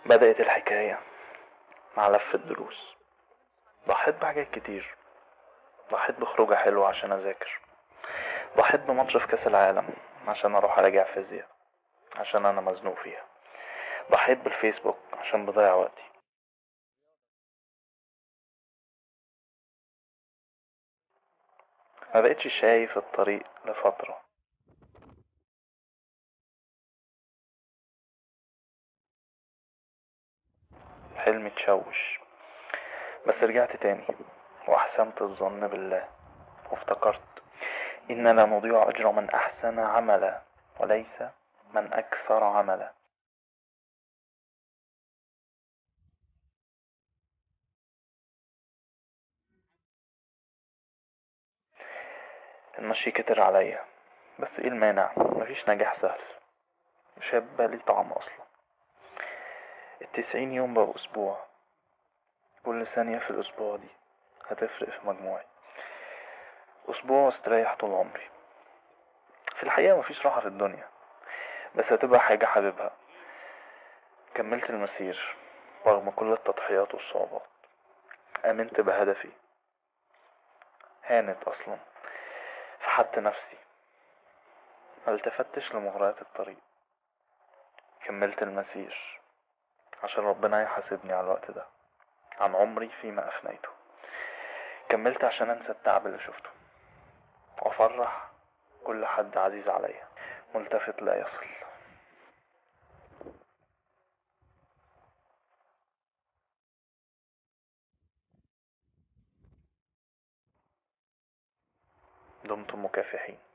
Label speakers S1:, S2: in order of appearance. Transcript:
S1: بدأت الحكاية مع لف الدروس ضحيت بحاجات كتير ضحيت بخروجة حلوة عشان أذاكر ضحيت بماتش في كأس العالم عشان أروح أراجع فيزياء عشان أنا مزنوق فيها ضحيت بالفيسبوك عشان بضيع وقتي ما بقتش شايف الطريق لفترة حلمي اتشوش بس رجعت تاني واحسنت الظن بالله وافتكرت ان لا نضيع اجر من احسن عملا وليس من اكثر عملا المشي كتر عليا بس ايه المانع مفيش نجاح سهل مش هيبقى ليه طعم اصلا التسعين يوم بقوا اسبوع كل ثانية في الاسبوع دي هتفرق في مجموعي اسبوع استريح طول عمري في الحقيقة مفيش راحة في الدنيا بس هتبقى حاجة حاببها كملت المسير رغم كل التضحيات والصعوبات آمنت بهدفي هانت أصلا فحدت نفسي ما التفتش لمغريات الطريق كملت المسير عشان ربنا يحاسبني على الوقت ده عن عمري فيما أفنيته كملت عشان أنسى التعب اللي شفته وأفرح كل حد عزيز عليا ملتفت لا يصل دمتم مكافحين